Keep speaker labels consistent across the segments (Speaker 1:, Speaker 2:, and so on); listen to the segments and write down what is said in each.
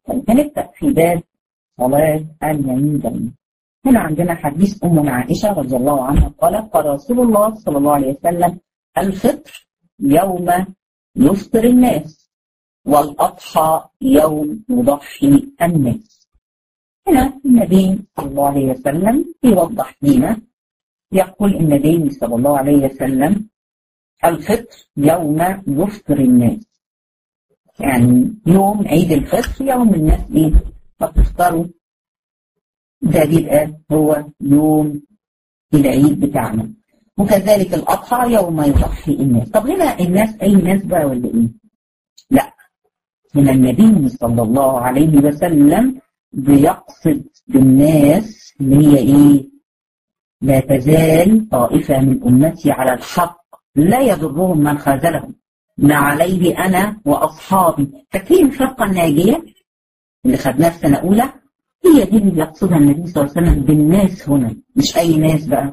Speaker 1: هنبدأ في باب صلاة اليمين هنا عندنا حديث أم عائشة رضي الله عنها قالت قال رسول الله صلى الله عليه وسلم الفطر يوم يفطر الناس والأضحى يوم يضحي الناس هنا النبي صلى الله عليه وسلم يوضح لنا يقول النبي صلى الله عليه وسلم الفطر يوم يفطر الناس يعني يوم عيد الفطر يوم الناس ايه بتفطروا ده بيبقى هو يوم العيد بتاعنا وكذلك الأضحى يوم يضحي الناس طب هنا الناس أي ناس بقى ولا إيه؟ لا هنا النبي صلى الله عليه وسلم بيقصد بالناس اللي هي إيه؟ لا تزال طائفة من أمتي على الحق لا يضرهم من خذلهم ما عليه أنا وأصحابي فاكرين الفرقة الناجية اللي خدناها في سنة أولى هي دي اللي يقصدها النبي صلى الله عليه وسلم بالناس هنا مش أي ناس بقى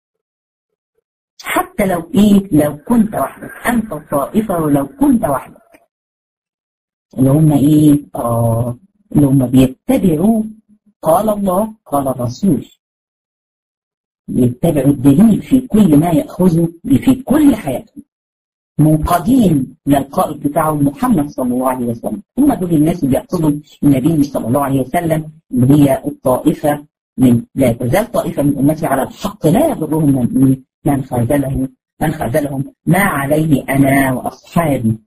Speaker 1: حتى لو إيه لو كنت وحدك أنت الطائفة ولو كنت وحدك اللي هم إيه آه اللي هم بيتبعوا قال الله قال الرسول يتبعوا الدليل في كل ما يأخذه في كل حياتهم منقادين للقائد بتاعه محمد صلى الله عليه وسلم هم دول الناس اللي يقصدوا النبي صلى الله عليه وسلم اللي هي الطائفة من لا تزال طائفة من أمتي على الحق لا يضرهم من من خذلهم من خذلهم ما عليه أنا وأصحابي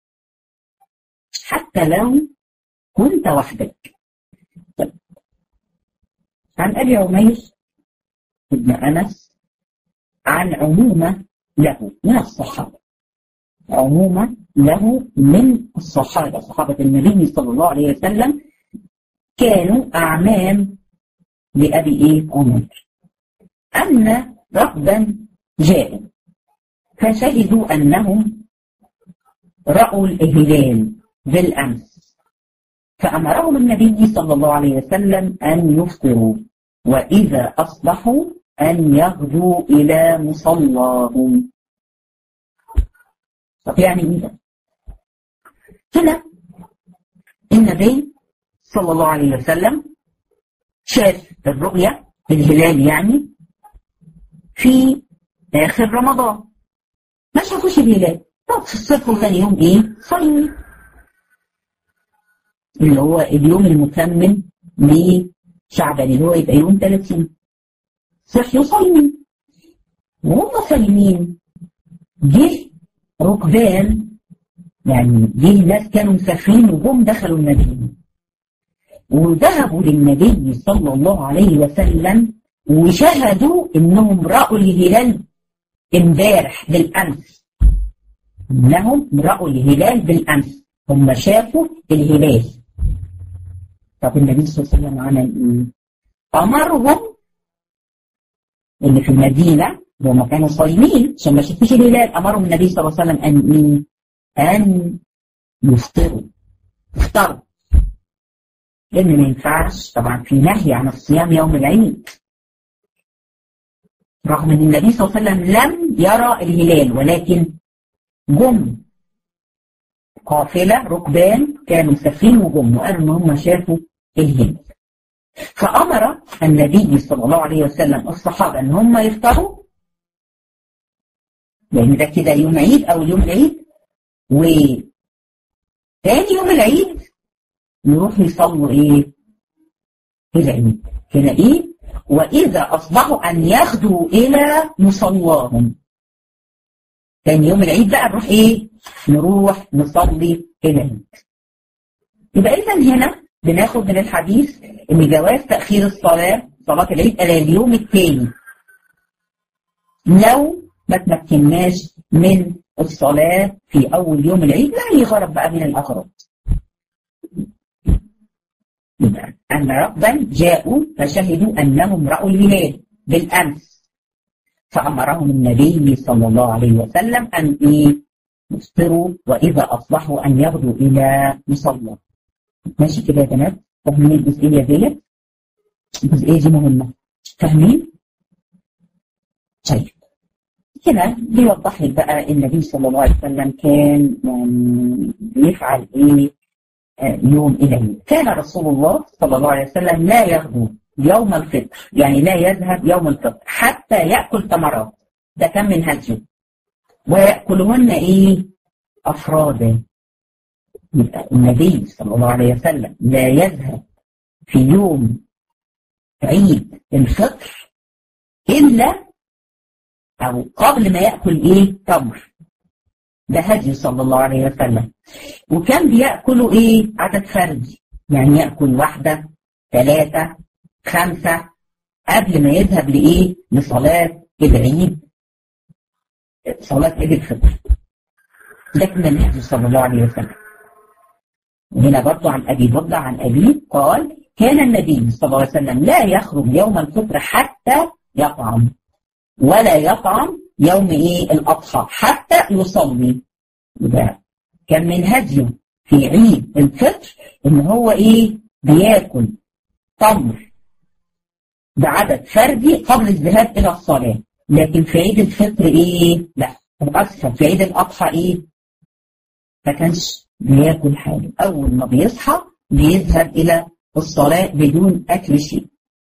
Speaker 1: حتى لو كنت وحدك طيب. عن أبي عمير ابن أنس عن عمومة له من الصحابة عموما له من الصحابة صحابة النبي صلى الله عليه وسلم كانوا أعمام لأبي إيه عمر أن ربا جاء فشهدوا أنهم رأوا الهلال بالأمس فأمرهم النبي صلى الله عليه وسلم أن يفطروا وإذا أصبحوا أن يغدوا إلى مصلاهم طب يعني ايه ده؟ هنا النبي صلى الله عليه وسلم شاف الرؤية الهلال يعني في آخر رمضان ما شافوش الهلال طب في الصبح ثاني يوم ايه؟ صيني اللي هو اليوم المكمل لشعبان اللي هو يبقى يوم 30 صحيوا صايمين وهم صايمين جه ركبان يعني دي الناس كانوا مسافرين وهم دخلوا المدينة وذهبوا للنبي صلى الله عليه وسلم وشهدوا انهم رأوا الهلال امبارح بالامس انهم رأوا الهلال بالامس هم شافوا الهلال طب النبي صلى الله عليه وسلم عمل ايه؟ امرهم اللي في المدينه وهم كانوا صايمين عشان ما شافوش الهلال امرهم النبي صلى الله عليه وسلم ان ان يفطروا يفطروا لان ما ينفعش طبعا في نهي عن الصيام يوم العيد رغم ان النبي صلى الله عليه وسلم لم يرى الهلال ولكن جم قافله ركبان كانوا مسافرين وجم وقالوا ان هم شافوا الهلال فامر النبي صلى الله عليه وسلم الصحابه ان هم يفطروا لان ده كده يوم عيد او يوم العيد وتاني يوم العيد يروحوا يصلوا ايه العيد هنا ايه واذا اصبحوا ان يغدوا الى مصلاهم تاني يوم العيد بقى نروح ايه نروح نصلي العيد يبقى اذا هنا بناخد من الحديث ان جواز تاخير الصلاه صلاه العيد الى اليوم الثاني لو ما تمكناش من الصلاة في أول يوم العيد لا أي غرض بقى من الأغراض يبقى أن ربا جاءوا فشهدوا أنهم رأوا الهلال بالأمس فأمرهم النبي صلى الله عليه وسلم أن إيه يفطروا وإذا أصبحوا أن يغدوا إلى مصلى ماشي كده يا بنات فاهمين الجزئية ديت الجزئية دي مهمة فاهمين؟ طيب هنا بيوضح لك بقى النبي صلى الله عليه وسلم كان يعني بيفعل ايه يوم العيد كان رسول الله صلى الله عليه وسلم لا يغدو يوم الفطر يعني لا يذهب يوم الفطر حتى يأكل تمرات ده كان من هديه ويأكلهن إيه أفرادا النبي صلى الله عليه وسلم لا يذهب في يوم عيد الفطر إلا أو قبل ما يأكل إيه تمر ده هدي صلى الله عليه وسلم وكان بيأكلوا إيه عدد فردي يعني يأكل واحدة ثلاثة خمسة قبل ما يذهب لإيه لصلاة العيد صلاة عيد الفطر ده كان النبي صلى الله عليه وسلم هنا برضو عن أبي بردة عن أبي قال كان النبي صلى الله عليه وسلم لا يخرج يوم الفطر حتى يطعم ولا يطعم يوم ايه الاضحى حتى يصلي ده كان من هديه في عيد الفطر ان هو ايه بياكل تمر بعدد فردي قبل الذهاب الى الصلاه لكن في عيد الفطر ايه لا اسف في عيد الاضحى ايه ما كانش بياكل حاجه اول ما بيصحى بيذهب الى الصلاه بدون اكل شيء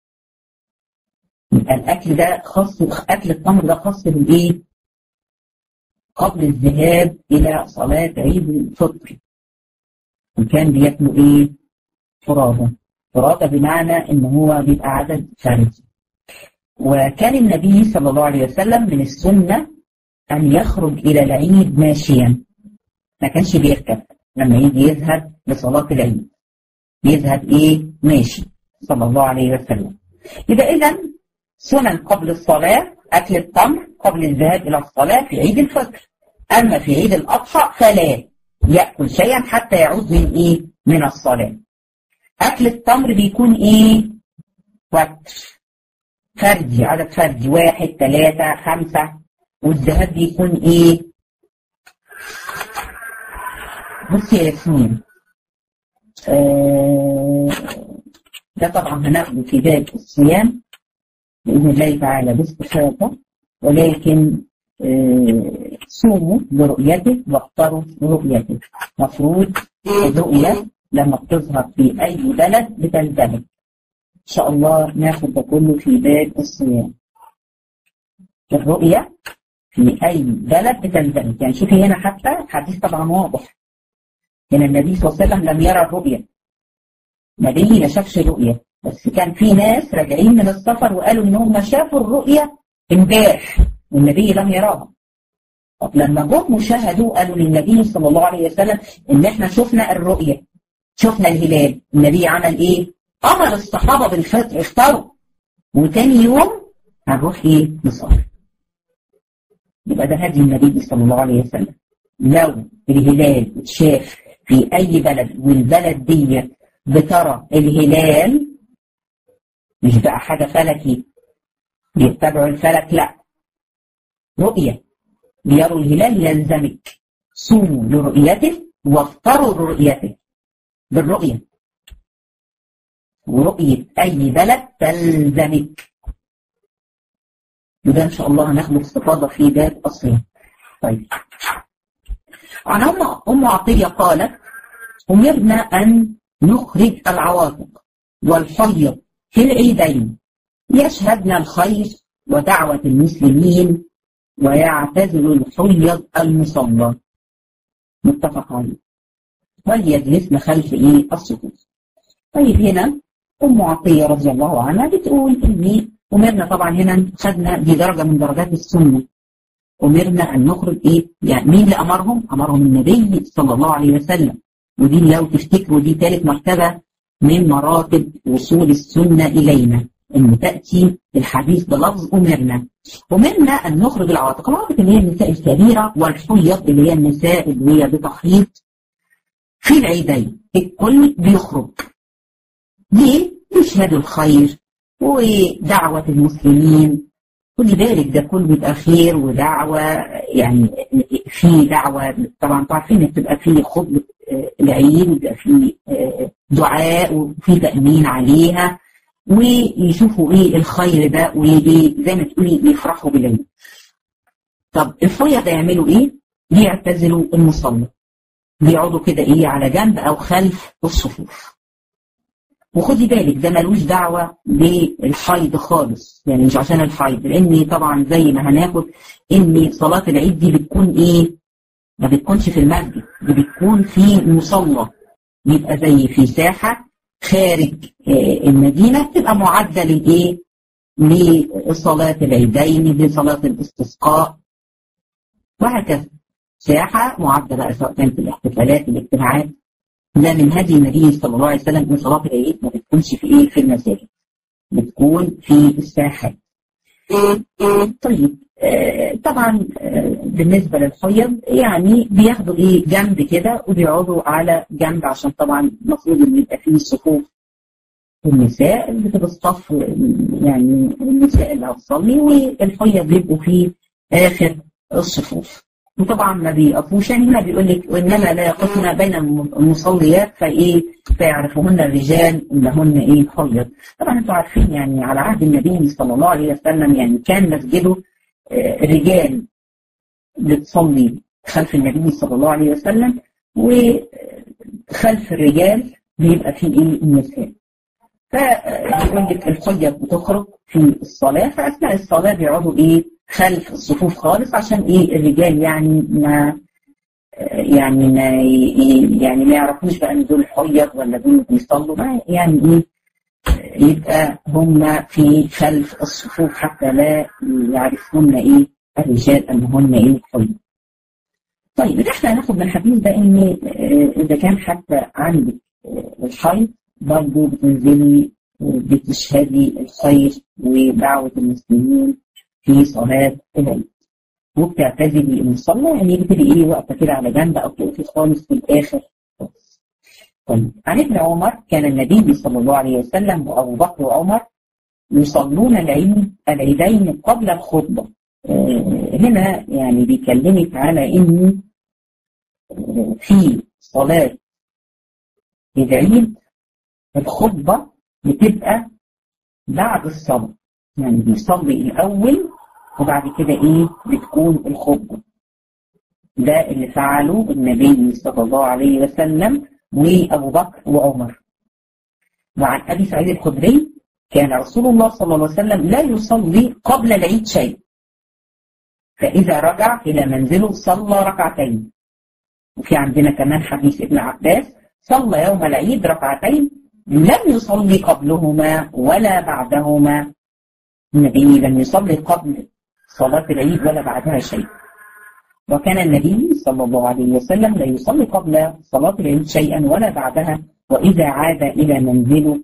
Speaker 1: يبقى الاكل ده خاص اكل التمر ده خاص بالايه قبل الذهاب الى صلاه عيد الفطر وكان بياكلوا ايه فرادة فرادة بمعنى ان هو بيبقى عدد فردي وكان النبي صلى الله عليه وسلم من السنة ان يخرج الى العيد ماشيا ما كانش بيركب لما يجي يذهب لصلاة العيد يذهب ايه ماشي صلى الله عليه وسلم يبقى اذا سنن قبل الصلاة أكل التمر قبل الذهاب إلى الصلاة في عيد الفطر أما في عيد الأضحى فلا يأكل شيئا حتى يعود من إيه؟ من الصلاة أكل التمر بيكون إيه؟ وتر فردي عدد فردي واحد ثلاثة خمسة والذهاب بيكون إيه؟ بصي يا ياسمين آه ده طبعا هناخده في باب الصيام بإذن الله تعالى باستفاضة ولكن آه صوموا برؤيته وافطروا برؤيته مفروض الرؤية لما بتظهر في أي بلد بتندمج إن شاء الله ناخد ده كله في باب الصيام الرؤية في أي بلد بتندمج يعني شوفي هنا حتى الحديث طبعا واضح هنا النبي صلى الله عليه وسلم لم يرى الرؤية نبي ما شافش الرؤية بس كان في ناس راجعين من السفر وقالوا ان هم شافوا الرؤية امبارح والنبي لم يراها طب لما جم وشاهدوا قالوا للنبي صلى الله عليه وسلم ان احنا شفنا الرؤية شفنا الهلال النبي عمل ايه امر الصحابة بالفطر افطروا وتاني يوم هنروح ايه نصلي يبقى ده هدي النبي صلى الله عليه وسلم لو الهلال اتشاف في اي بلد والبلد دي بترى الهلال مش بقى حاجة فلكي بيتبعوا الفلك لا رؤية ليروا الهلال يلزمك صوموا لرؤيته وافطروا لرؤيته بالرؤية ورؤية أي بلد تلزمك وده إن شاء الله هناخد استفاضة في باب الصيام طيب عن أم أم عطية قالت أمرنا أن نخرج العواتق والحيض في العيدين يشهدن الخير ودعوة المسلمين ويعتزل الحيض المصلى متفق عليه وليجلسن خلف ايه الصفوف طيب هنا ام عطيه رضي الله عنها بتقول اني امرنا طبعا هنا خدنا دي درجه من درجات السنه امرنا ان نخرج ايه يعني مين اللي امرهم امرهم النبي صلى الله عليه وسلم ودي لو تفتكروا دي ثالث مرتبه من مراتب وصول السنة إلينا إن تأتي الحديث بلفظ أمرنا أمرنا أن نخرج العواتق العواتق اللي هي النساء الكبيرة والحيض اللي هي النساء اللي هي بتحيض في العيدين الكل بيخرج ليه؟ يشهدوا الخير ودعوة المسلمين خدي بالك ده كله بيبقى خير ودعوة يعني في دعوة طبعا عارفين بتبقى في خطبة العيد ويبقى في دعاء وفي تأمين عليها ويشوفوا ايه الخير ده وايه زي ما تقولي يفرحوا بالعيد. طب الفيض يعملوا ايه؟ يعتزلوا المصلى. بيقعدوا كده ايه على جنب او خلف الصفوف وخدي بالك ده ملوش دعوة بالحيض خالص يعني مش عشان الحيض لان طبعا زي ما هناخد ان صلاة العيد دي بتكون ايه ما بتكونش في المسجد دي بتكون في مصلى يبقى زي في ساحة خارج المدينة تبقى معدة لإيه؟ لصلاة العيدين لصلاة الاستسقاء وهكذا ساحة معدة بقى سواء كانت الاحتفالات الاجتماعات ده من هدي النبي صلى الله عليه وسلم ان صلاة العيد ما بتكونش في ايه في المساجد بتكون في الساحات طيب آه طبعا آه بالنسبة للحيض يعني بياخدوا ايه جنب كده وبيقعدوا على جنب عشان طبعا المفروض ان يبقى فيه صفوف النساء اللي بتبقى الصف يعني النساء اللي هتصلي والحيض بيبقوا في اخر الصفوف وطبعا ما بيقفوش يعني هنا بيقول لك وانما لا يقفن بين المصليات فايه فيعرفهن الرجال انهن ايه حيض طبعا انتوا عارفين يعني على عهد النبي صلى الله عليه وسلم يعني كان مسجده رجال بتصلي خلف النبي صلى الله عليه وسلم وخلف الرجال بيبقى فيه ايه النساء فبيقول لك الحجة بتخرج في الصلاة فأثناء الصلاة بيقعدوا ايه خلف الصفوف خالص عشان ايه الرجال يعني ما يعني ما يعني ما يعرفوش بقى ان دول حيض ولا دول بيصلوا ما يعني ايه يبقى هم في خلف الصفوف حتى لا يعرفون ايه الرجال انهن ايه حيض. طيب احنا هناخد من الحديث ده ان اذا كان حتى عندك الحيض برضه بتنزلي بتشهدي الخير ودعوة المسلمين في صلاة العيد وبتعتزلي المصلى يعني بتبقي ايه واقفة كده على جنب أو تقفي خالص في الآخر خالص. طيب عن ابن عمر كان النبي صلى الله عليه وسلم وأبو بكر وعمر يصلون العيد العيدين قبل الخطبة آه هنا يعني بيكلمك على إن في صلاة العيد الخطبة بتبقى بعد الصلاة يعني بيصلي الأول وبعد كده إيه بتكون الخطبة ده اللي فعله النبي صلى الله عليه وسلم وأبو بكر وعمر وعن أبي سعيد الخدري كان رسول الله صلى الله عليه وسلم لا يصلي قبل العيد شيء فإذا رجع إلى منزله صلى ركعتين وفي عندنا كمان حديث ابن عباس صلى يوم العيد ركعتين لم يصلي قبلهما ولا بعدهما النبي لم يصلي قبل صلاة العيد ولا بعدها شيء وكان النبي صلى الله عليه وسلم لا يصلي قبل صلاة العيد شيئا ولا بعدها وإذا عاد إلى منزله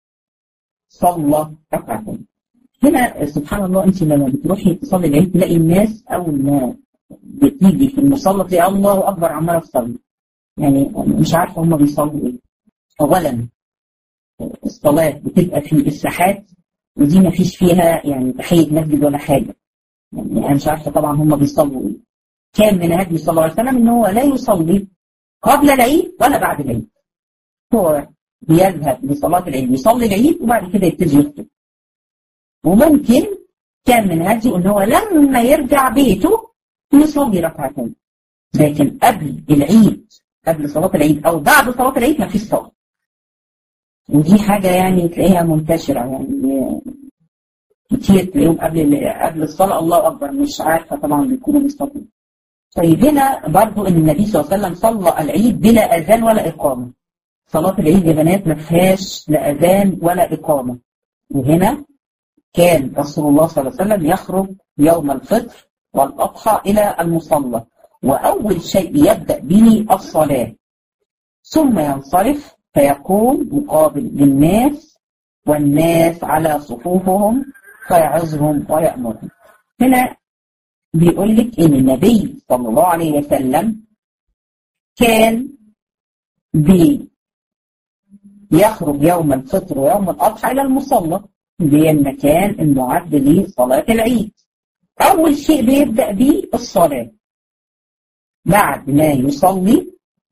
Speaker 1: صلى ركعتين هنا سبحان الله أنت لما بتروحي تصلي العيد تلاقي الناس أول ما بتيجي في المصلى تلاقي الله أكبر عمالة تصلي يعني مش عارفة هم بيصلوا إيه أولا الصلاة بتبقى في الساحات ودي ما فيش فيها يعني تحية مسجد ولا حاجة يعني أنا مش عارفة طبعا هم بيصلوا إيه كان من هدي صلى الله عليه وسلم إن هو لا يصلي قبل العيد ولا بعد العيد هو بيذهب لصلاة العيد يصلي العيد وبعد كده يبتدي يخطب وممكن كان من هدي إن هو لما يرجع بيته يصلي ركعتين لكن قبل العيد قبل صلاة العيد أو بعد صلاة العيد ما فيش صلاة ودي حاجة يعني تلاقيها منتشرة يعني كتير تلاقيهم قبل قبل الصلاة الله أكبر مش عارفة طبعا بيكونوا بيصلوا طيب هنا برضو إن النبي صلى الله عليه وسلم صلى العيد بلا أذان ولا إقامة صلاة العيد يا بنات ما فيهاش لا أذان ولا إقامة وهنا كان رسول الله صلى الله عليه وسلم يخرج يوم الفطر والأضحى إلى المصلى وأول شيء يبدأ به الصلاة ثم ينصرف فيكون مقابل للناس والناس على صفوفهم فيعظهم ويأمرهم هنا بيقول لك ان النبي صلى الله عليه وسلم كان بي يخرج يوم الفطر ويوم الأضحى إلى المصلى اللي هي المكان المعد لصلاة العيد أول شيء بيبدأ به الصلاة بعد ما يصلي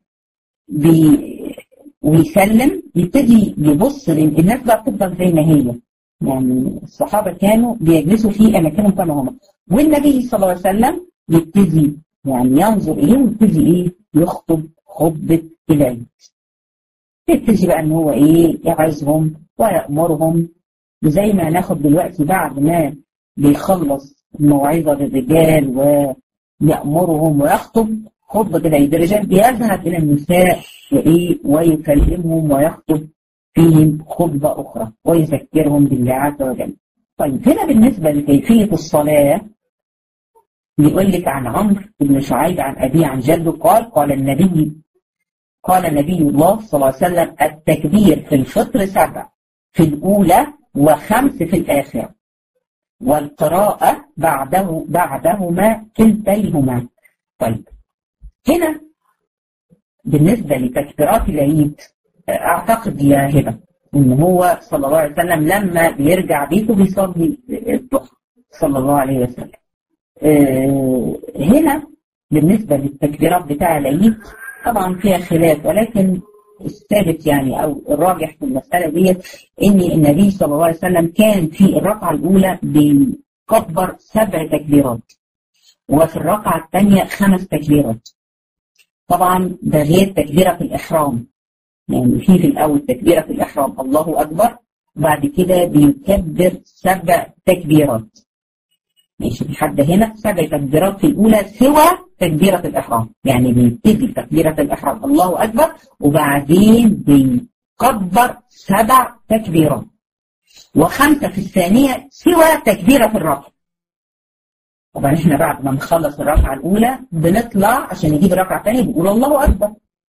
Speaker 1: بي ويسلم يبتدي يبص الناس بقى بتفضل زي ما هي يعني الصحابه كانوا بيجلسوا في اماكنهم كما هم والنبي صلى الله عليه وسلم يبتدي يعني ينظر اليه ويبتدي ايه يخطب خطبة العيد تبتدي بقى ان هو ايه يعظهم ويأمرهم وزي ما هناخد دلوقتي بعد ما بيخلص الموعظة للرجال ويأمرهم ويخطب خطبة العيد الرجال بيذهب إلى النساء وإيه ويكلمهم ويخطب فيهم خطبة أخرى ويذكرهم بالله عز وجل. طيب هنا بالنسبة لكيفية الصلاة بيقول لك عن عمرو بن شعيب عن أبيه عن جده قال قال النبي قال نبي الله صلى الله عليه وسلم التكبير في الفطر سبع في الأولى وخمس في الآخر والقراءة بعده بعدهما كلتيهما طيب هنا بالنسبة لتكبيرات العيد أعتقد يا هبة إن هو صلى الله عليه وسلم لما بيرجع بيته بيصلي الضحى صلى الله عليه وسلم أه هنا بالنسبة للتكبيرات بتاع العيد طبعا فيها خلاف ولكن الثابت يعني او الراجح في المساله ديت ان النبي صلى الله عليه وسلم كان في الركعه الاولى بيكبر سبع تكبيرات وفي الركعه الثانيه خمس تكبيرات طبعا ده غير تكبيره الاحرام يعني في في الاول تكبيره الاحرام الله اكبر وبعد كده بيكبر سبع تكبيرات ماشي لحد هنا سبع تكبيرات في الاولى سوى تكبيرة الإحرام يعني بيبتدي تكبيرة الإحرام الله أكبر وبعدين بيكبر سبع تكبيرات وخمسة في الثانية سوى تكبيرة الرفع طبعا احنا بعد ما نخلص الركعة الأولى بنطلع عشان نجيب الركعة الثانية بنقول الله أكبر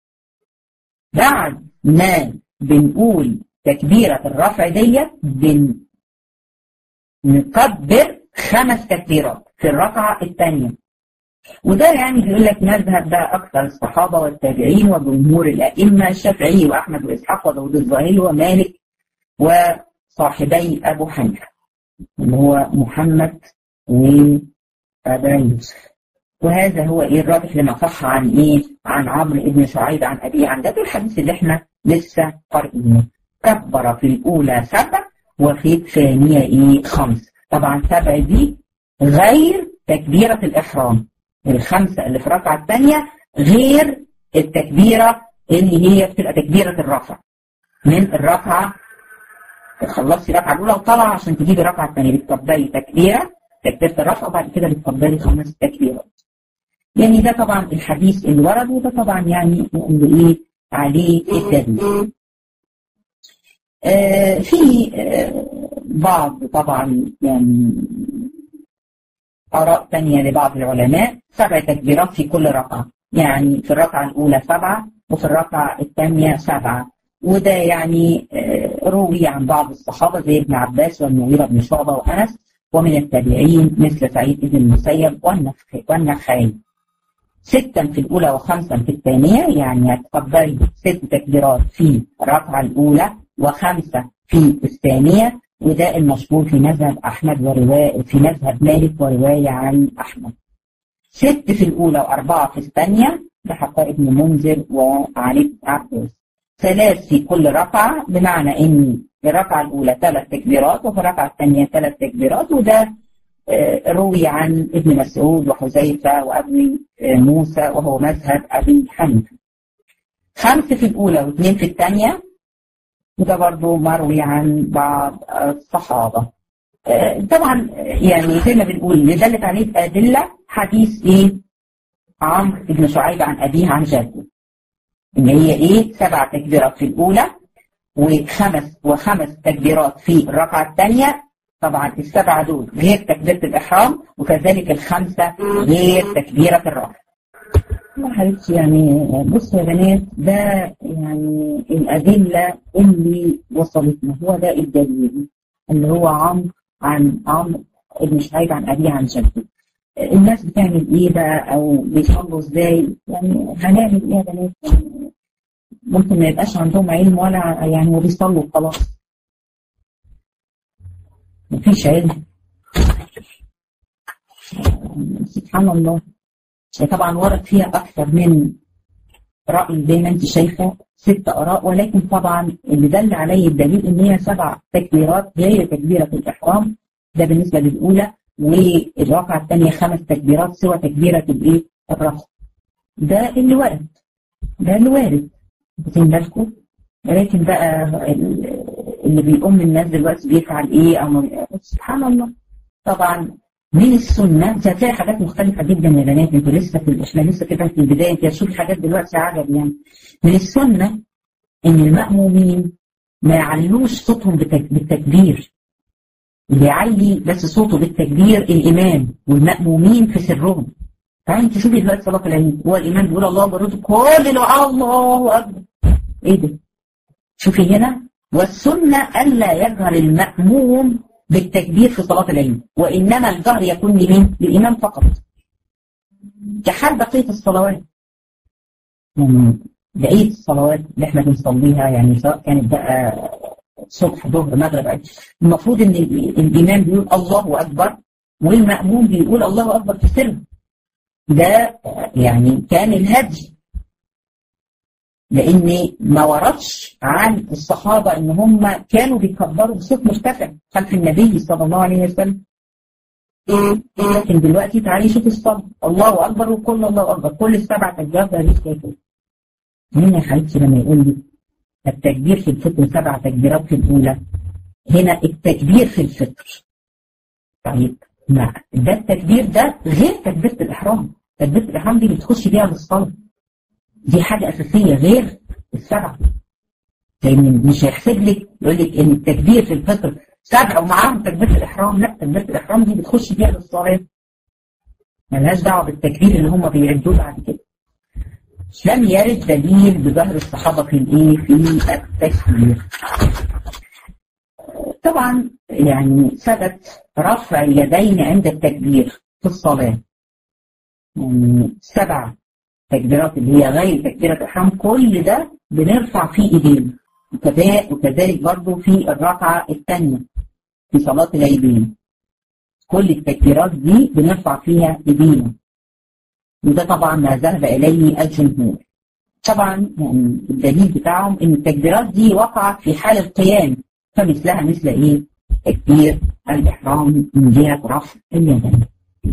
Speaker 1: بعد ما بنقول تكبيرة الرفع ديت بنكبر خمس تكبيرات في الركعة الثانية وده يعني بيقول لك مذهب ده اكثر الصحابه والتابعين وجمهور الائمه الشافعي واحمد واسحاق وداود الظاهري ومالك وصاحبي ابو حنيفه اللي هو محمد وابا يوسف وهذا هو ايه الراجح لما صح عن ايه عن عمرو بن شعيب عن ابيه عن ده الحديث اللي احنا لسه قارئينه كبر في الاولى سبع وفي الثانيه ايه خمس طبعا سبع دي غير تكبيره الاحرام الخمسة اللي في الركعة الثانية غير التكبيرة اللي هي بتبقى تكبيرة الرفع من الركعة خلصتي الركعة الأولى وطلع عشان تجيبي الركعة الثانية بتكبري تكبيرة تكبيرة الرفع وبعد كده بتكبري خمس تكبيرات. يعني ده طبعا الحديث اللي ورد وده طبعا يعني اللي ايه عليه الدليل. آه في آه بعض طبعا يعني آراء ثانية لبعض العلماء سبع تكبيرات في كل ركعة يعني في الركعة الأولى سبعة وفي الركعة الثانية سبعة وده يعني روي عن بعض الصحابة زي ابن عباس والمغيرة بن شعبة وأنس ومن التابعين مثل سعيد بن المسيب والنخعي ستا في الأولى وخمسا في الثانية يعني هتقبلي ست تكبيرات في الركعة الأولى وخمسة في الثانية وده المشهور في مذهب أحمد ورواية في مذهب مالك ورواية عن أحمد. ست في الأولى وأربعة في الثانية لحقاء ابن منذر وعلي بن عباس. ثلاث في كل ركعة بمعنى إن الركعة الأولى ثلاث تكبيرات وفي الركعة الثانية ثلاث تكبيرات وده روي عن ابن مسعود وحذيفة وأبي موسى وهو مذهب أبي حنيفة. خمس في الأولى واثنين في الثانية وده برضه مروي عن بعض الصحابة طبعا يعني زي ما بنقول اللي دلت عليه أدلة حديث إيه عمرو بن شعيب عن أبيه عن جده إن هي إيه سبع تكبيرات في الأولى وخمس وخمس تكبيرات في الركعة الثانية طبعا السبعة دول غير تكبيرة الإحرام وكذلك الخمسة غير تكبيرة الرفع ما حبيبتي يعني بصوا يا بنات ده يعني الأدلة اللي وصلتنا هو ده الدليل اللي هو عمرو عن عمرو ابن شعيب عن أبيه عن جده الناس بتعمل إيه بقى أو بيصلوا إزاي يعني هنعمل إيه يا بنات يعني ممكن ما يبقاش عندهم علم ولا يعني وبيصلوا خلاص مفيش علم سبحان الله طبعا ورد فيها أكثر من رأي زي ما أنت شايفة ست آراء ولكن طبعا اللي دل عليه الدليل إن هي سبع تكبيرات غير تكبيرة الإحرام ده بالنسبة للأولى والركعة الثانية خمس تكبيرات سوى تكبيرة الإيه؟ الرفع ده اللي ورد ده الوارد واخدين بالكم ولكن بقى اللي بيقوم الناس دلوقتي بيفعل ايه او سبحان الله طبعا من السنه هتلاقي حاجات مختلفه جدا يا بنات انتوا لسه في احنا لسه كده في البدايه انت هتشوفي حاجات دلوقتي عجب يعني من السنه ان المأمومين ما يعلوش صوتهم بالتكبير اللي يعلي بس صوته بالتكبير الامام والمأمومين في سرهم تعالي انت شوفي دلوقتي صلاه العيد هو الامام بيقول الله اكبر كل دعاء الله اكبر ايه ده شوفي هنا والسنه الا يجهر المأموم بالتكبير في صلاه العيد وانما الجهر يكون لمين للامام فقط كحال بقيه الصلوات يعني بقيه الصلوات اللي احنا بنصليها يعني سواء كانت بقى صبح ظهر مغرب المفروض ان الامام بيقول الله اكبر والمأموم بيقول الله اكبر في سر ده يعني كان الهدي لان ما وردش عن الصحابه ان هم كانوا بيكبروا بصوت مرتفع خلف النبي صلى الله عليه وسلم لكن دلوقتي تعالي شوفي الصلاه الله اكبر وكل الله اكبر كل السبع تكبيرات ده ليه كده مين يا حبيبتي لما يقول لي التكبير في الفطر سبع تكبيرات في الاولى هنا التكبير في الفطر طيب ما ده التكبير ده غير تكبيره الاحرام تكبيره الاحرام دي بتخش بيها للصلاه دي حاجه اساسيه غير السبعه لان مش هيحسب لك يقول لك ان التكبير في الفطر سبعه ومعاهم تكبيره الاحرام لا تكبيره الاحرام دي بتخش بيها للصلاه ملهاش دعوه بالتكبير اللي هم بيعدوه بعد كده لم يرد دليل بظهر الصحابه في الايه في التكبير طبعا يعني ثبت رفع اليدين عند التكبير في الصلاة يعني سبع تكبيرات اللي هي غير تكبيرة الإحرام كل ده بنرفع فيه إيدينا وكذلك برضه في الركعة الثانية في صلاة العيدين كل التكبيرات دي بنرفع فيها إيدينا وده طبعا ما ذهب إليه الجمهور طبعا يعني الدليل بتاعهم إن التكبيرات دي وقعت في حال القيام فمثلها مثل ايه تكبير الاحرام من جهه رفع اليدين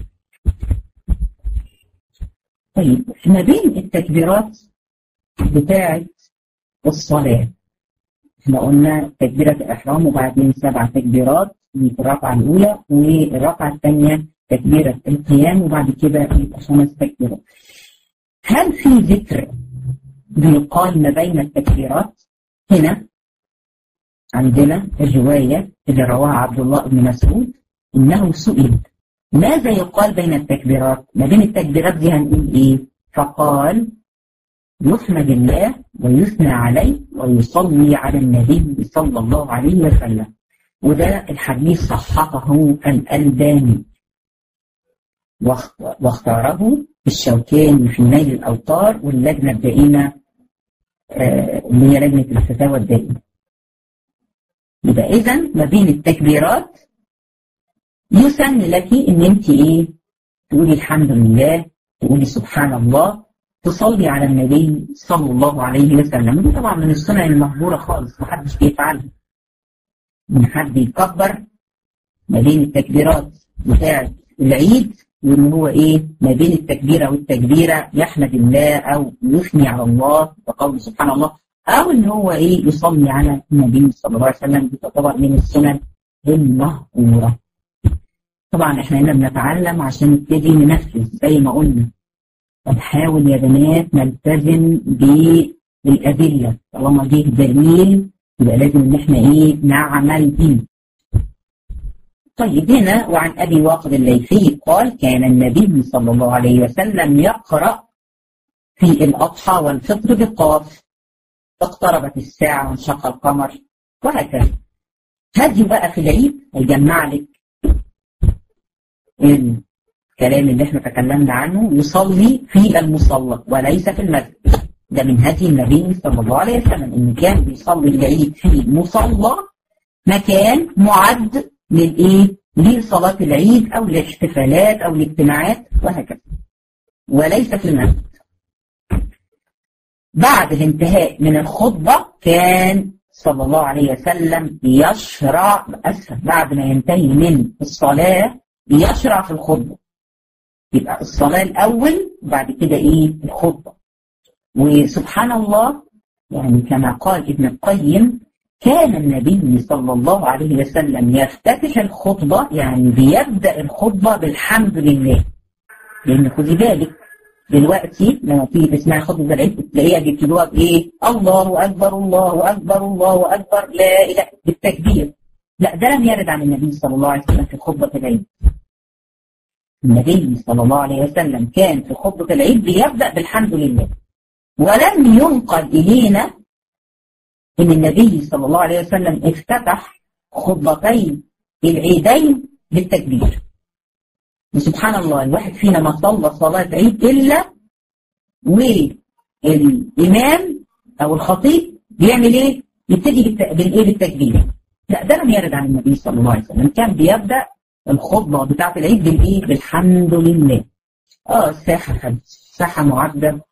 Speaker 1: طيب ما بين التكبيرات بتاعه الصلاه احنا قلنا تكبيره الاحرام وبعدين سبع تكبيرات في الركعه الاولى والركعه الثانيه تكبيره القيام وبعد كده يبقى خمس تكبيرات هل في ذكر بيقال ما بين التكبيرات هنا عندنا الرواية اللي رواها عبد الله بن مسعود إنه سئل ماذا يقال بين التكبيرات ما بين التكبيرات دي هنقول إيه فقال يحمد الله ويثنى عليه ويصلي على النبي صلى الله عليه وسلم وده الحديث صححه الألباني واختاره الشوكاني في نيل الأوطار واللجنة الدائمة اللي هي لجنة الفتاوى الدائمة يبقى اذا ما بين التكبيرات يسن لك ان انت ايه تقولي الحمد لله تقولي سبحان الله تصلي على النبي صلى الله عليه وسلم دي طبعا من السنن المهجوره خالص محدش بيفعلها من حد يكبر ما بين التكبيرات بتاعه العيد وان هو ايه ما بين التكبيره والتكبيره يحمد الله او يثني على الله وقول سبحان الله أو إن هو إيه يصلي على النبي صلى الله عليه وسلم دي تعتبر من السنن المهجورة. طبعا إحنا هنا بنتعلم عشان نبتدي ننفذ زي ما قلنا. فنحاول يا بنات نلتزم بالأدلة طالما جه دليل يبقى لازم إن إحنا إيه نعمل بيه. طيب هنا وعن أبي واقد الليثي قال كان النبي صلى الله عليه وسلم يقرأ في الأضحى والفطر بالقاف اقتربت الساعة وانشق القمر وهكذا هدي بقى في العيد هيجمع لك الكلام اللي احنا تكلمنا عنه يصلي في المصلى وليس في المسجد ده من هدي النبي صلى الله عليه وسلم ان كان بيصلي العيد في مصلى مكان معد للايه لصلاة العيد او الاحتفالات او الاجتماعات وهكذا وليس في المسجد بعد الانتهاء من الخطبة كان صلى الله عليه وسلم يشرع أسف بعد ما ينتهي من الصلاة يشرع في الخطبة يبقى الصلاة الأول وبعد كده إيه الخطبة وسبحان الله يعني كما قال ابن القيم كان النبي صلى الله عليه وسلم يفتتح الخطبة يعني بيبدأ الخطبة بالحمد لله لأن خدي بالك دلوقتي لما تيجي تسمعي خطبة العيد تلاقيها بيبتدوها بإيه؟ الله أكبر الله أكبر الله أكبر لا إله بالتكبير لا ده لم يرد عن النبي صلى الله عليه وسلم في خطبة العيد النبي صلى الله عليه وسلم كان في خطبة العيد بيبدأ بالحمد لله ولم ينقل إلينا إن النبي صلى الله عليه وسلم افتتح خطبتين العيدين بالتكبير وسبحان الله الواحد فينا ما صلى صلاة عيد إلا والإمام أو الخطيب بيعمل إيه؟ يبتدي بالإيه بالتكبير لا ده لم يرد عن النبي صلى الله عليه وسلم كان بيبدأ الخطبة بتاعة العيد بالإيه؟ بالحمد لله اه الساحة ساحة معدة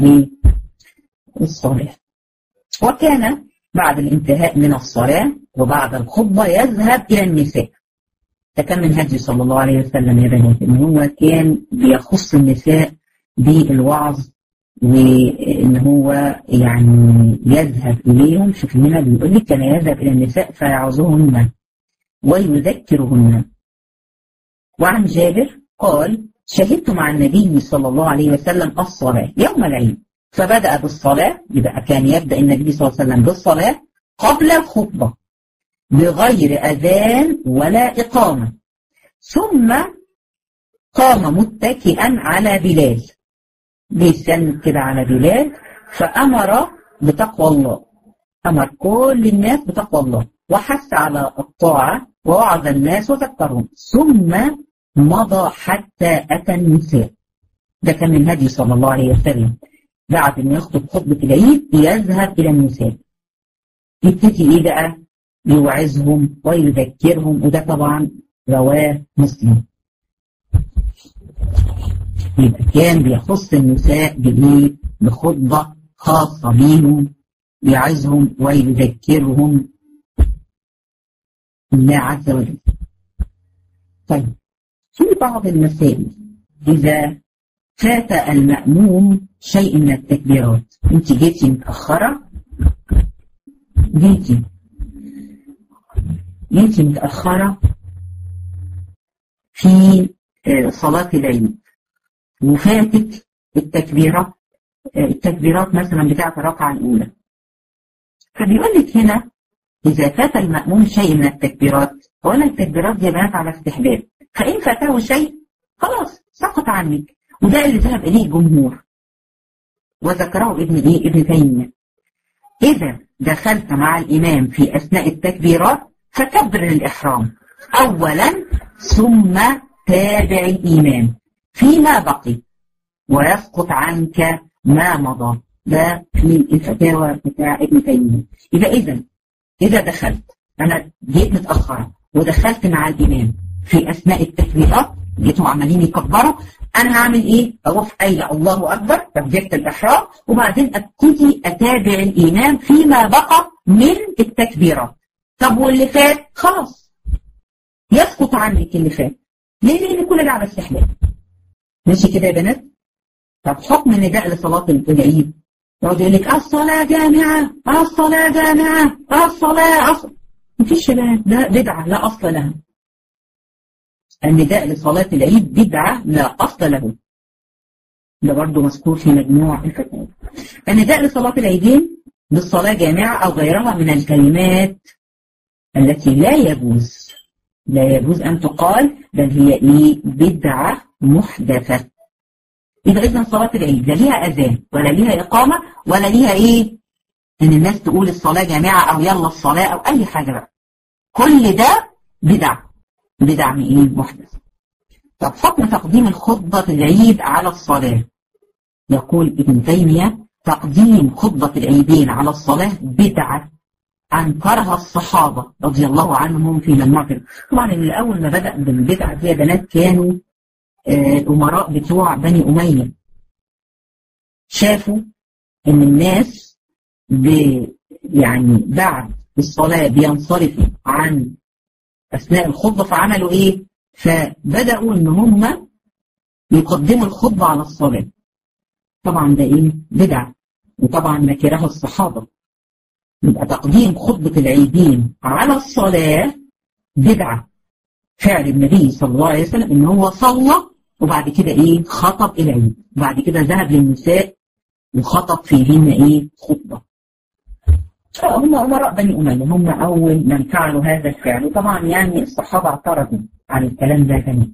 Speaker 1: للصلاة وكان بعد الانتهاء من الصلاة وبعد الخطبة يذهب إلى النساء ده كان من هدي صلى الله عليه وسلم يا بنات إن هو كان بيخص النساء بالوعظ وإن هو يعني يذهب إليهم شوف هنا بيقول لك كان يذهب إلى النساء فيعظهن ويذكرهن وعن جابر قال شهدت مع النبي صلى الله عليه وسلم الصلاة يوم العيد فبدأ بالصلاة يبقى كان يبدأ النبي صلى الله عليه وسلم بالصلاة قبل الخطبة بغير أذان ولا إقامة ثم قام متكئا على بلال بيسن كده على بلال فأمر بتقوى الله أمر كل الناس بتقوى الله وحث على الطاعة ووعظ الناس وذكرهم ثم مضى حتى أتى النساء ده كان من هدي صلى الله عليه وسلم بعد ما يخطب خطبة العيد يذهب إلى النساء يبتدي إيه بقى يوعظهم ويذكرهم وده طبعا رواه مسلم يبقى كان بيخص النساء بإيه بخطبة خاصة بيهم يعظهم ويذكرهم الله عز وجل طيب في بعض المسائل إذا فات المأموم شيء من التكبيرات انت جيتي متأخرة جيتي جيتي متأخرة في صلاة العيد وفاتت التكبيرات التكبيرات مثلا بتاعت الركعة الأولى فبيقول لك هنا إذا فات المأموم شيء من التكبيرات أولا التكبيرات دي بنات على استحباب فإن فاته شيء خلاص سقط عنك وده اللي ذهب إليه الجمهور وذكره ابن إيه ابن تيمية إذا دخلت مع الإمام في أثناء التكبيرات فكبر الإحرام أولا ثم تابع الإمام فيما بقي ويسقط عنك ما مضى ده في الفتاوى بتاع ابن تيمية يبقى إذا إذا دخلت أنا جيت متأخرة ودخلت مع الإمام في أثناء التكبيرات جيتوا عمالين يكبروا أنا هعمل إيه؟ أروح قايلة الله أكبر تكبيرة الإحرام وبعدين أبتدي أتابع الإمام فيما بقى من التكبيرات طب واللي فات خلاص يسقط عنك اللي فات ليه؟ لأن كل ده على استحلال ماشي كده يا بنات؟ طب حكم النداء لصلاة العيد يقعد يقول لك الصلاة جامعة الصلاة جامعة الصلاة أصل مفيش يا بنات ده بدعة لا أصل لها النداء لصلاة العيد بدعة لا أصل له ده برضه مذكور في مجموع الفتاوى النداء لصلاة العيدين بالصلاة جامعة أو غيرها من الكلمات التي لا يجوز لا يجوز أن تقال بل هي إيه بدعة محدثة إذا إذن صلاة العيد لا ليها أذان ولا ليها إقامة ولا ليها إيه إن الناس تقول الصلاة جامعة أو يلا الصلاة أو أي حاجة بقى كل ده بدعة بدعة إيه محدث طب حكم تقديم الخطبة العيد على الصلاة يقول ابن تيمية تقديم خطبة العيدين على الصلاة بدعة أنكرها الصحابة رضي الله عنهم في المغرب طبعا اللي أول ما بدأ بالبدعة دي بنات كانوا الأمراء بتوع بني أمية شافوا إن الناس يعني بعد الصلاة بينصرفوا عن أثناء الخطبة فعملوا إيه؟ فبدأوا إن هم يقدموا الخطبة على الصلاة طبعا ده إيه؟ بدعة وطبعا نكره الصحابة يبقى تقديم خطبة العيدين على الصلاة بدعة فعل النبي صلى الله عليه وسلم ان هو صلى وبعد كده ايه خطب العيد بعد كده ذهب للنساء وخطب فيهن ايه خطبة هم أمراء بني أمية هم أول من فعلوا هذا الفعل وطبعا يعني الصحابة اعترضوا على الكلام ده كمان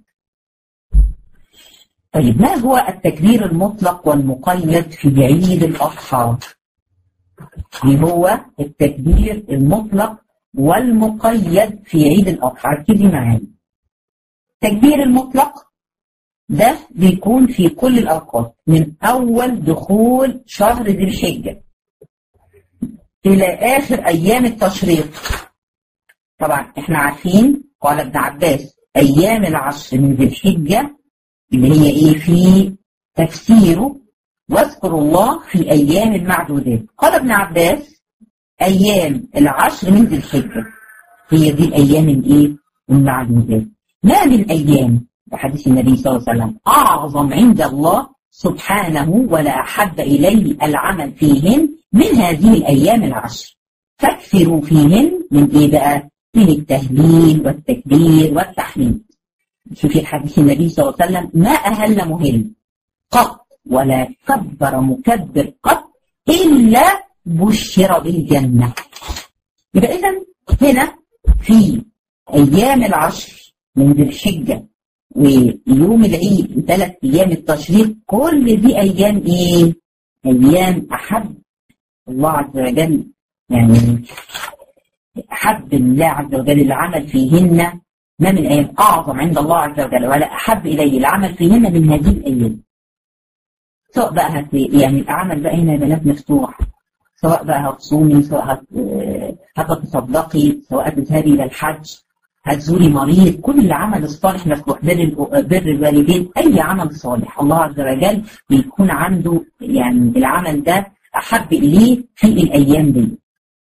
Speaker 1: طيب ما هو التكبير المطلق والمقيد في عيد الأضحى؟ اللي هو التكبير المطلق والمقيد في عيد الأضحى ركزي معايا التكبير المطلق ده بيكون في كل الأوقات من أول دخول شهر ذي الحجة إلى آخر أيام التشريق طبعا احنا عارفين قال ابن عباس أيام العشر من ذي الحجة اللي هي إيه في تفسيره واذكروا الله في أيام المعدودات قال ابن عباس أيام العشر من ذي الحجة هي دي الأيام الإيه المعدودات ما من أيام بحديث النبي صلى الله عليه وسلم أعظم عند الله سبحانه ولا أحب إليه العمل فيهن من هذه الأيام العشر فاكثروا فيهن من إيه بقى؟ من التهليل والتكبير والتحميد شوفي الحديث النبي صلى الله عليه وسلم ما أهل مهل قط ولا كبر مكبر قط إلا بشر بالجنة يبقى إذا هنا في أيام العشر من ذي الحجة ويوم العيد وثلاث أيام التشريق كل دي أيام إيه؟ أيام أحب الله عز وجل يعني أحب الله عز وجل العمل فيهن ما من أيام أعظم عند الله عز وجل ولا أحب إليه العمل فيهن من هذه الأيام سواء بقى هت يعني العمل بقى هنا يا بنات مفتوح سواء بقى هتصومي سواء هت... هتتصدقي سواء تذهبي إلى الحج هتزوري مريض كل العمل الصالح مفتوح بر بر الوالدين أي عمل صالح الله عز وجل بيكون عنده يعني العمل ده أحب إليه في الأيام دي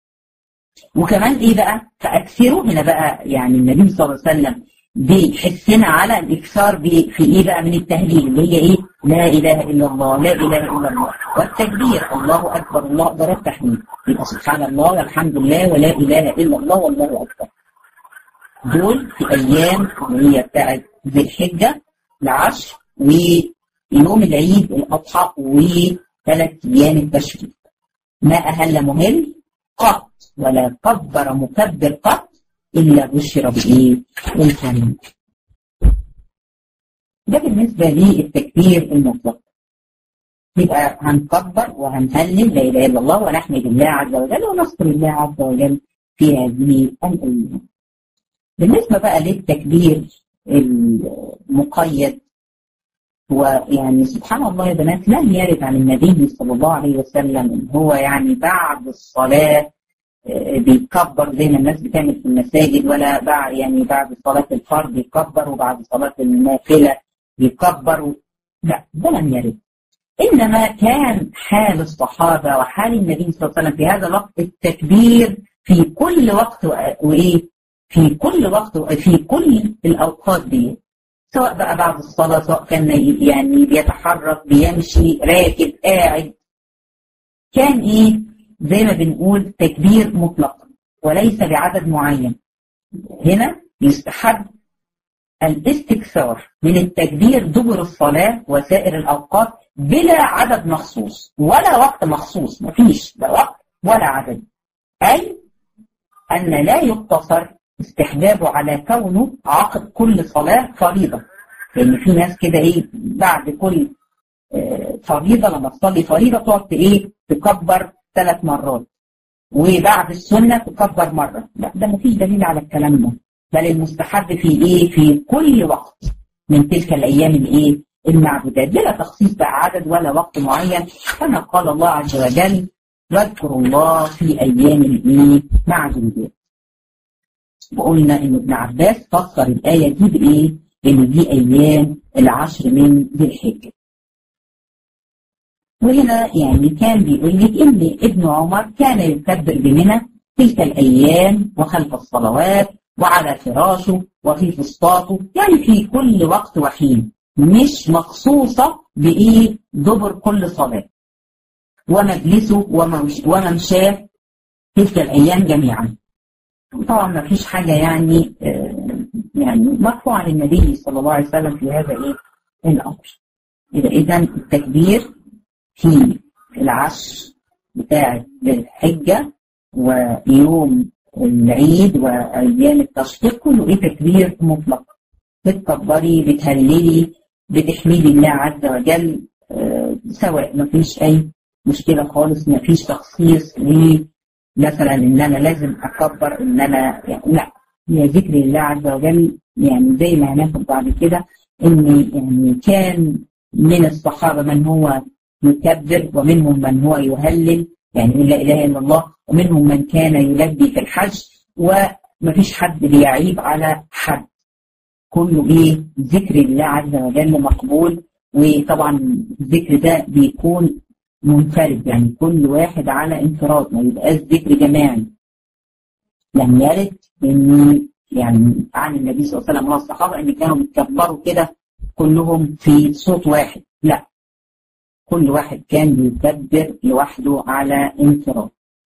Speaker 1: وكمان إيه بقى فأكثروا هنا بقى يعني النبي صلى الله عليه وسلم بيحسنا على الإكثار في إيه بقى من التهليل اللي هي إيه لا إله إلا الله لا إله إلا الله والتكبير الله أكبر الله أكبر التحميد يبقى سبحان الله والحمد لله ولا إله إلا الله والله أكبر دول في أيام اللي هي بتاعت ذي الحجة العشر ويوم العيد الأضحى وثلاث أيام التشريق ما أهل مهل قط ولا كبر مكبر قط إلا بشر بإيه؟ الكريم. ده بالنسبة للتكبير المطلق. يبقى هنكبر وهنهلل لا إله إلا الله ونحمد الله عز وجل ونذكر الله عز وجل في هذه الأيام. بالنسبة بقى للتكبير المقيد هو يعني سبحان الله يا بنات لم يرد عن النبي صلى الله عليه وسلم ان هو يعني بعد الصلاه بيكبر زي ما الناس بتعمل في المساجد ولا بعد يعني بعد صلاة الفرض يكبر وبعد صلاة النافلة يكبر لا ده لم يرد إنما كان حال الصحابة وحال النبي صلى الله عليه وسلم في هذا الوقت التكبير في كل وقت وإيه في كل وقت في كل الأوقات دي سواء بقى بعد الصلاة سواء كان يعني بيتحرك بيمشي راكب قاعد كان إيه زي ما بنقول تكبير مطلق وليس بعدد معين هنا يستحب الاستكثار من التكبير دبر الصلاة وسائر الأوقات بلا عدد مخصوص ولا وقت مخصوص مفيش لا وقت ولا عدد أي أن لا يقتصر استحبابه على كونه عقب كل صلاة فريضة لأن في ناس كده إيه بعد كل فريضة لما تصلي فريضة تقعد إيه تكبر ثلاث مرات وبعد السنة تكبر مرة لا ده مفيش دليل على الكلام ده بل المستحب في ايه في كل وقت من تلك الايام الايه المعبودات بلا تخصيص بقى عدد ولا وقت معين كما قال الله عز وجل واذكروا الله في ايام الايه معدودات وقلنا ان ابن عباس فسر الايه دي بايه ان دي ايام العشر من ذي الحجه وهنا يعني كان بيقول لك ان ابن عمر كان يكبر بمنى تلك الايام وخلف الصلوات وعلى فراشه وفي فسطاطه يعني في كل وقت وحين مش مخصوصة بإيه دبر كل صلاة ومجلسه وممشاه تلك الأيام جميعا طبعا ما فيش حاجة يعني يعني مرفوعة للنبي صلى الله عليه وسلم في هذا ايه الأمر إذا التكبير في العشر بتاع الحجة ويوم العيد وأيام التشريق كله إيه تكبير مطلق بتكبري بتهللي بتحمدي الله عز وجل آه سواء ما فيش أي مشكلة خالص ما فيش تخصيص مثلا إن أنا لازم أكبر إن أنا يعني لا هي ذكر الله عز وجل يعني زي ما هناخد بعد كده إن يعني كان من الصحابة من هو يكبر ومنهم من هو يهلل يعني لا إله إلا الله ومنهم من كان يلبي في الحج ومفيش حد بيعيب على حد كله ايه ذكر الله عز وجل مقبول وطبعا الذكر ده بيكون منفرد يعني كل واحد على انفراد ما يبقاش ذكر جماعي لم يرد ان يعني عن النبي صلى الله عليه وسلم والصحابه ان كانوا بيتكبروا كده كلهم في صوت واحد لا كل واحد كان بيكبر لوحده على انفراد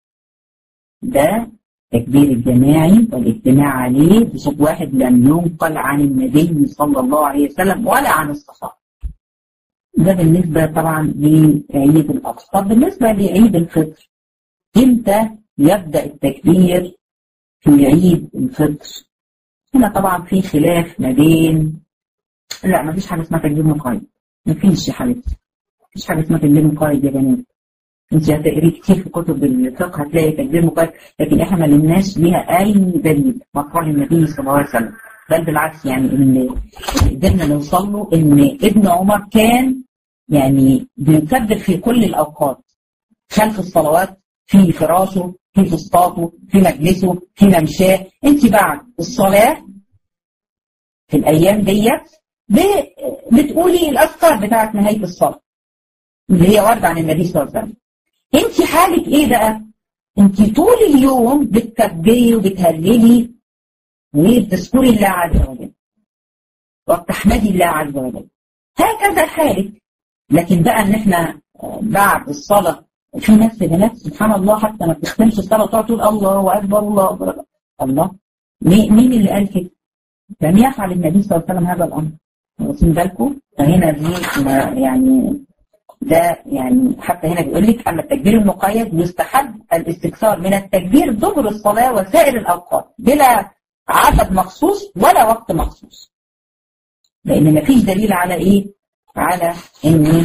Speaker 1: ده تكبير الجماعي والاجتماع عليه بصوت واحد لم ينقل عن النبي صلى الله عليه وسلم ولا عن الصحابة ده بالنسبة طبعا لعيد الأضحى طب بالنسبة لعيد الفطر امتى يبدأ التكبير في عيد الفطر هنا طبعا في خلاف ما بين لا ما فيش حاجة اسمها تكبير مقيد ما فيش يا حبيبتي مفيش حاجة اسمها تكبير مقيد يا بنات انت هتقري كتير في كتب الفقه هتلاقي تكبير مقيد لكن احنا ما لناش ليها اي دليل مرفوع للنبي صلى الله عليه وسلم بل بالعكس يعني ان قدرنا نوصل له ان ابن عمر كان يعني بيكبر في كل الاوقات خلف الصلوات في فراشه في فسطاطه في مجلسه في ممشاه انت بعد الصلاه في الايام ديت بتقولي الاذكار بتاعت نهايه الصلاه اللي هي ورد عن النبي صلى الله عليه وسلم انت حالك ايه بقى انت طول اليوم بتكبري وبتهللي وبتذكري الله عز وجل وبتحمدي الله عز وجل هكذا حالك لكن بقى ان احنا بعد الصلاة في ناس بنات سبحان الله حتى ما بتختمش الصلاة وتقعد تقول الله اكبر الله اكبر الله مين اللي قال كده؟ لم يفعل النبي صلى الله عليه وسلم هذا الامر واخدين بالكم؟ فهنا دي يعني ده يعني حتى هنا بيقول لك أما التكبير المقيد يستحب الاستكثار من التكبير دبر الصلاة وسائر الأوقات بلا عدد مخصوص ولا وقت مخصوص لأن مفيش دليل على إيه؟ على إن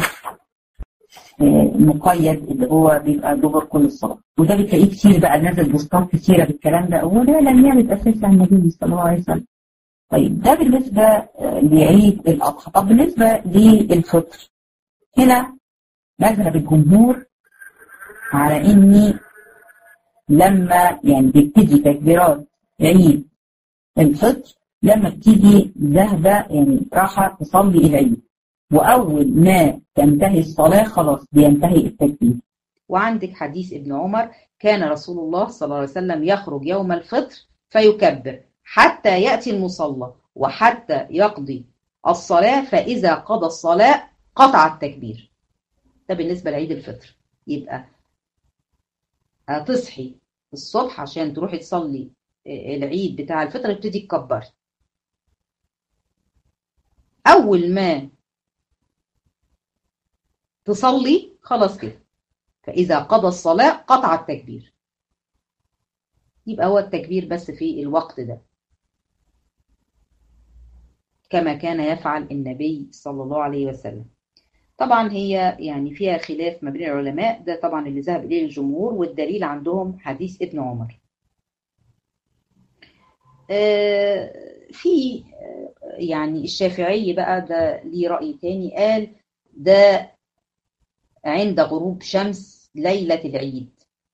Speaker 1: مقيد اللي هو بيبقى دبر كل الصلاة وده بتلاقيه كتير بقى نازل بوستات كتيرة بالكلام ده هو ده لم يرد أساسا عن النبي صلى الله عليه وسلم طيب ده بالنسبة لعيد الأضحى طب بالنسبة للفطر هنا مذهب الجمهور على اني لما يعني بيبتدي تكبيرات عيد الفطر لما بتيجي ذهبة يعني راحة تصلي العيد وأول ما تنتهي الصلاة خلاص بينتهي التكبير
Speaker 2: وعندك حديث ابن عمر كان رسول الله صلى الله عليه وسلم يخرج يوم الفطر فيكبر حتى يأتي المصلى وحتى يقضي الصلاة فإذا قضى الصلاة قطع التكبير ده بالنسبة لعيد الفطر يبقى هتصحي الصبح عشان تروحي تصلي العيد بتاع الفطر ابتدي تكبري أول ما تصلي خلاص كده فإذا قضى الصلاة قطع التكبير يبقى هو التكبير بس في الوقت ده كما كان يفعل النبي صلى الله عليه وسلم طبعا هي يعني فيها خلاف ما بين العلماء ده طبعا اللي ذهب إليه الجمهور والدليل عندهم حديث ابن عمر آه في يعني الشافعي بقى ده ليه رأي تاني قال ده عند غروب شمس ليلة العيد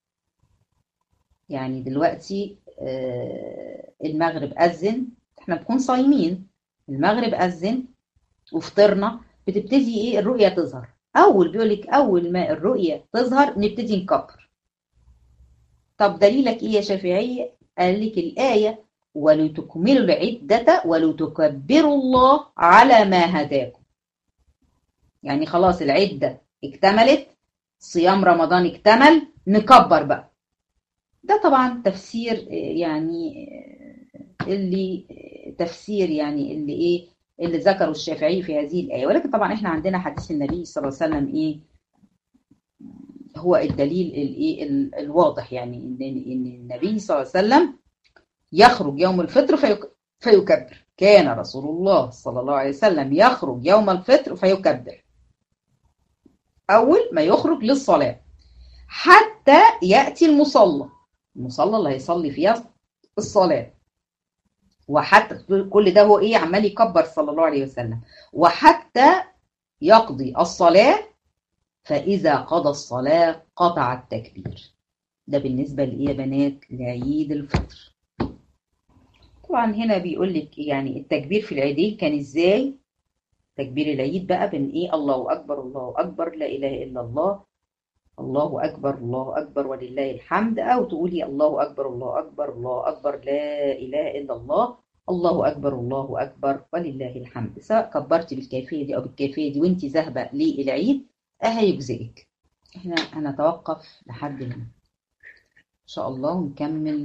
Speaker 2: يعني دلوقتي المغرب أذن احنا بنكون صايمين المغرب أذن وفطرنا بتبتدي ايه الرؤية تظهر أول بيقولك أول ما الرؤية تظهر نبتدي نكبر طب دليلك ايه يا شافعي قال لك الآية ولتكملوا العدة ولتكبروا الله على ما هداكم يعني خلاص العدة اكتملت صيام رمضان اكتمل نكبر بقى ده طبعا تفسير يعني اللي تفسير يعني اللي ايه اللي ذكره الشافعي في هذه الآية ولكن طبعا احنا عندنا حديث النبي صلى الله عليه وسلم ايه هو الدليل الايه الواضح يعني ان ان النبي صلى الله عليه وسلم يخرج يوم الفطر فيك فيكبر كان رسول الله صلى الله عليه وسلم يخرج يوم الفطر فيكبر أول ما يخرج للصلاة حتى يأتي المصلى المصلى اللي هيصلي فيها الصلاة وحتى كل ده هو ايه عمال يكبر صلى الله عليه وسلم وحتى يقضي الصلاة فإذا قضى الصلاة قطع التكبير ده بالنسبة لإيه يا بنات لعيد الفطر طبعا هنا بيقول لك يعني التكبير في العيدين كان ازاي تكبير العيد بقى بين ايه الله اكبر الله اكبر لا اله الا الله الله اكبر الله اكبر ولله الحمد او تقولي الله اكبر الله اكبر الله اكبر لا اله الا الله الله اكبر الله اكبر ولله الحمد سواء كبرتي بالكيفيه دي او بالكيفيه دي وانت ذاهبه للعيد هيجزئك احنا هنتوقف لحد هنا ان شاء الله ونكمل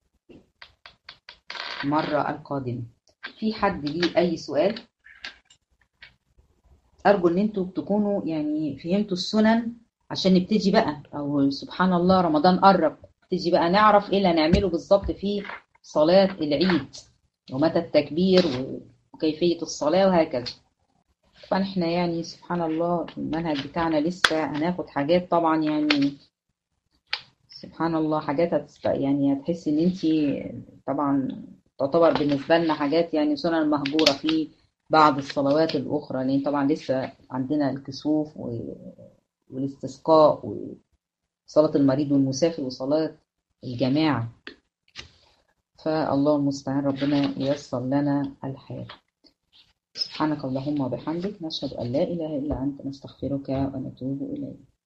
Speaker 2: المرة القادمة في حد ليه أي سؤال أرجو إن أنتوا تكونوا يعني فهمتوا السنن عشان نبتدي بقى أو سبحان الله رمضان قرب نبتدي بقى نعرف إيه اللي هنعمله بالظبط في صلاة العيد ومتى التكبير وكيفية الصلاة وهكذا طبعا احنا يعني سبحان الله المنهج بتاعنا لسه هناخد حاجات طبعا يعني سبحان الله حاجات هتسبق يعني هتحس ان انت طبعا تعتبر بالنسبة لنا حاجات يعني سنن مهجورة في بعض الصلوات الأخرى لأن طبعا لسه عندنا الكسوف والاستسقاء وصلاة المريض والمسافر وصلاة الجماعة فالله المستعان ربنا ييسر لنا الحال سبحانك اللهم وبحمدك نشهد أن لا إله إلا أنت نستغفرك ونتوب إليك